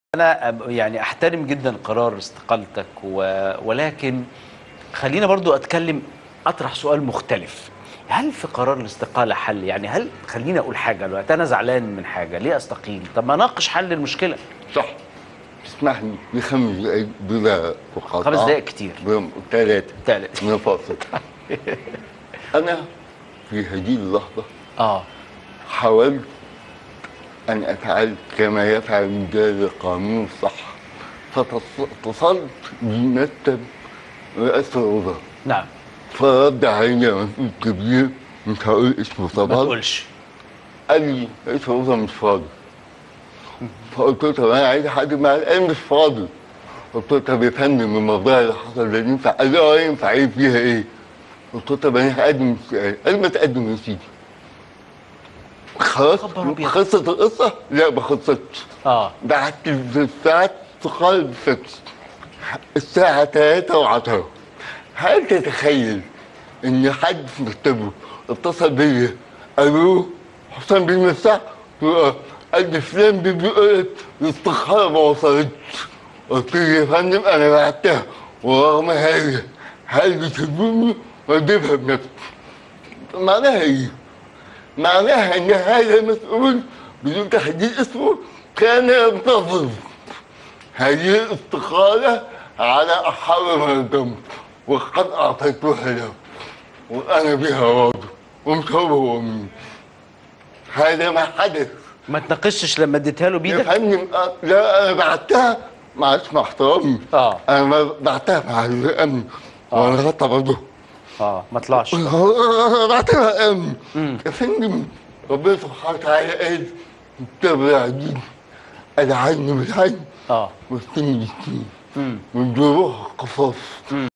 انا أب- يعني احترم جدا قرار استقالتك و... ولكن خلينا برضو اتكلم اطرح سؤال مختلف هل في قرار الاستقاله حل يعني هل خليني اقول حاجه دلوقتي انا زعلان من حاجه ليه استقيل طب ما اناقش حل المشكله صح تسمح لي بخمس دقايق بلا مقاطعة خمس دقايق كتير ثلاثة تالت من فاصل أنا في هذه اللحظة اه حاولت أن أفعل كما يفعل رجال القانون الصح فاتصلت بمكتب رئاسة الوزراء نعم فرد علينا مسؤول كبير مش هقول اسمه ما طبعا تقولش قال لي رئيس الوزراء مش فاضي فقلت له طب انا عايز حد مع قال مش فاضي قلت له طب يا فندم الموضوع اللي حصل ده ينفع قال لي اه ينفع ايه فيها ايه قلت له طب انا هقدم السؤال قال لي ما تقدم يا سيدي خلاص خبر أبيض. خلصت القصه؟ لا ما خلصتش اه بعت الساعة استقال بالفكس الساعة 3 وعشرة هل تتخيل إن حد في مكتبه اتصل بيا ألو حسام بن مساء قال لي فلان بيقول الاستخارة ما وصلتش قلت له يا فندم أنا بعتها ورغم هذا هل بتسيبوني وأجيبها بنفسي معناها إيه؟ معناها ان هذا المسؤول بدون تحديد اسمه كان ينتظر هذه الاستقالة على أحر من الدم وقد أعطيتها له وأنا بها راضي ومش هو مين هذا ما حدث ما تناقشش لما اديتها له يا بايدك فندم أ- لا أنا بعتها معلش مع احترامي اه أنا ما بعتها مع الأمن وأنا غطى برضه اه ما طلعش بعتها أمن يا فندم ربنا سبحانه وتعالى قال اتبع العديد العين بالعين اه والسن بالسن والجروح قصاص